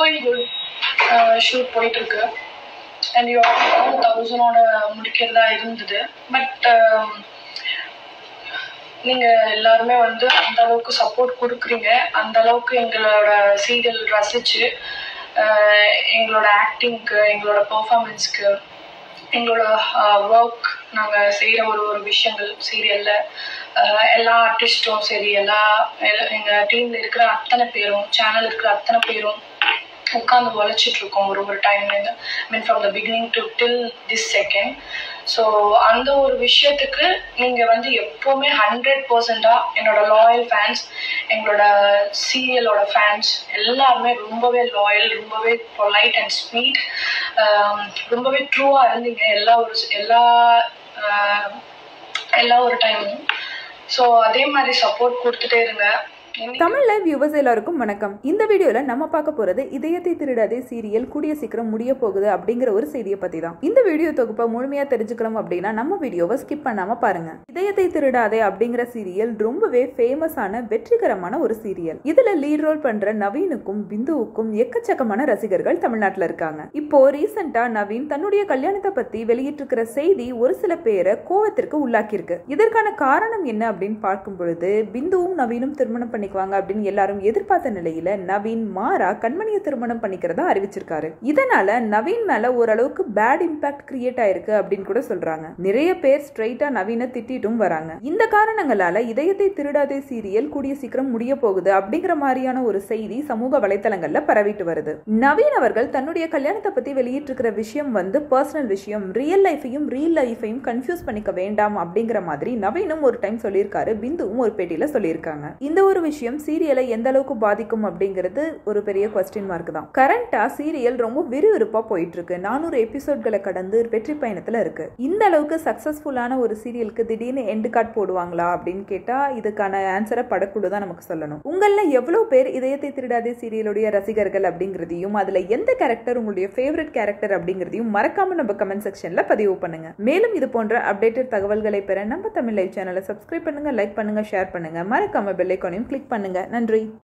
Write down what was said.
going good shoot போயிட்டு இருக்கு and you தௌசண்டோட முடிக்கிறதா இருந்தது பட் நீங்க எல்லாருமே வந்து அந்த அளவுக்கு சப்போர்ட் கொடுக்குறீங்க அந்த அளவுக்கு எங்களோட சீரியல் ரசிச்சு ஆஹ் எங்களோட ஆக்டிங்க்கு எங்களோட பெர்ஃபார்மன்ஸ்க்கு எங்களோட ஒர்க் நாங்கள் செய்கிற ஒரு ஒரு விஷயங்கள் சீரியலில் எல்லா ஆர்டிஸ்ட்டும் சரி எல்லா எங்கள் டீமில் இருக்கிற அத்தனை பேரும் சேனல் இருக்கிற அத்தனை பேரும் உட்காந்து உழைச்சிட்டு இருக்கோம் ஒரு ஒரு டைம்லேருந்து mean from the beginning to till this second so அந்த ஒரு விஷயத்துக்கு நீங்கள் வந்து எப்போவுமே ஹண்ட்ரட் பர்சண்டாக என்னோட லாயல் ஃபேன்ஸ் எங்களோட சீரியலோட ஃபேன்ஸ் எல்லாருமே ரொம்பவே லாயல் ரொம்பவே பொலைட் அண்ட் ஸ்வீட் ரொம்பவே ட்ரூவாக இருந்தீங்க எல்லா ஒரு எல்லா ஆஹ், எல்லா ஒரு டைமும் ஸோ அதே மாதிரி சப்போர்ட் கொடுத்துட்டே இருங்க இன்னைக்கு தமிழ் லைவ் வியூவர்ஸ் எல்லாருக்கும் வணக்கம் இந்த வீடியோல நம்ம பார்க்க போறது இதயத்தை திருடாதே சீரியல் கூடிய சீக்கிரம் முடிய போகுது அப்படிங்கிற ஒரு செய்தியை பத்தி தான் இந்த வீடியோ தொகுப்பை முழுமையா தெரிஞ்சுக்கணும் அப்படின்னா நம்ம வீடியோவை ஸ்கிப் பண்ணாம பாருங்க இதயத்தை திருடாதே அப்படிங்கிற சீரியல் ரொம்பவே ஃபேமஸான வெற்றிகரமான ஒரு சீரியல் இதுல லீட் ரோல் பண்ற நவீனுக்கும் பிந்துவுக்கும் எக்கச்சக்கமான ரசிகர்கள் தமிழ்நாட்டுல இருக்காங்க இப்போ ரீசெண்டா நவீன் தன்னுடைய கல்யாணத்தை பத்தி வெளியிட்டிருக்கிற செய்தி ஒரு சில பேரை கோவத்திற்கு உள்ளாக்கியிருக்கு இதற்கான காரணம் என்ன அப்படின்னு பார்க்கும் பொழுது பிந்துவும் நவீனும் திருமணம் பண்ணிக்குவாங்க அப்படின்னு எல்லாரும் எதிர்பார்த்த நிலையில நவீன் மாறா கண்மணியை திருமணம் பண்ணிக்கிறதா அறிவிச்சிருக்காரு இதனால நவீன் மேல ஓரளவுக்கு பேட் இம்பாக்ட் கிரியேட் ஆயிருக்கு அப்படின்னு கூட சொல்றாங்க நிறைய பேர் ஸ்ட்ரைட்டா நவீனை திட்டிட்டும் வராங்க இந்த காரணங்களால இதயத்தை திருடாதே சீரியல் கூடிய சீக்கிரம் முடிய போகுது அப்படிங்கிற மாதிரியான ஒரு செய்தி சமூக வலைத்தளங்கள்ல பரவிட்டு வருது நவீன் அவர்கள் தன்னுடைய கல்யாணத்தை பத்தி வெளியிட்டிருக்கிற விஷயம் வந்து பர்சனல் விஷயம் ரியல் லைஃபையும் ரியல் லைஃபையும் கன்ஃபியூஸ் பண்ணிக்க வேண்டாம் அப்படிங்கிற மாதிரி நவீனும் ஒரு டைம் சொல்லியிருக்காரு பிந்துவும் ஒரு பேட்டியில சொல்லியிருக்காங்க இந்த ஒரு விஷயம் சீரியலை எந்த அளவுக்கு பாதிக்கும் அப்படிங்கிறது ஒரு பெரிய கொஸ்டின் மார்க் தான் கரண்டா சீரியல் ரொம்ப விறுவிறுப்பா போயிட்டு இருக்கு நானூறு எபிசோட்களை கடந்து வெற்றி பயணத்துல இருக்கு இந்த அளவுக்கு சக்சஸ்ஃபுல்லான ஒரு சீரியலுக்கு திடீர்னு எண்டு கார்ட் போடுவாங்களா அப்படின்னு கேட்டா இதுக்கான ஆன்சரை படக்குழு தான் நமக்கு சொல்லணும் உங்கள எவ்வளவு பேர் இதயத்தை திருடாதே சீரியலுடைய ரசிகர்கள் அப்படிங்கிறதையும் அதுல எந்த கேரக்டர் உங்களுடைய ஃபேவரட் கேரக்டர் அப்படிங்கிறதையும் மறக்காம நம்ம கமெண்ட் செக்ஷன்ல பதிவு பண்ணுங்க மேலும் இது போன்ற அப்டேட்டட் தகவல்களை பெற நம்ம தமிழ் லைவ் சேனலை சப்ஸ்கிரைப் பண்ணுங்க லைக் பண்ணுங்க ஷேர் பண்ணுங்க மறக்காம பெல் ஐக்கானையும் கிளிக் பண்ணுங்க நன்றி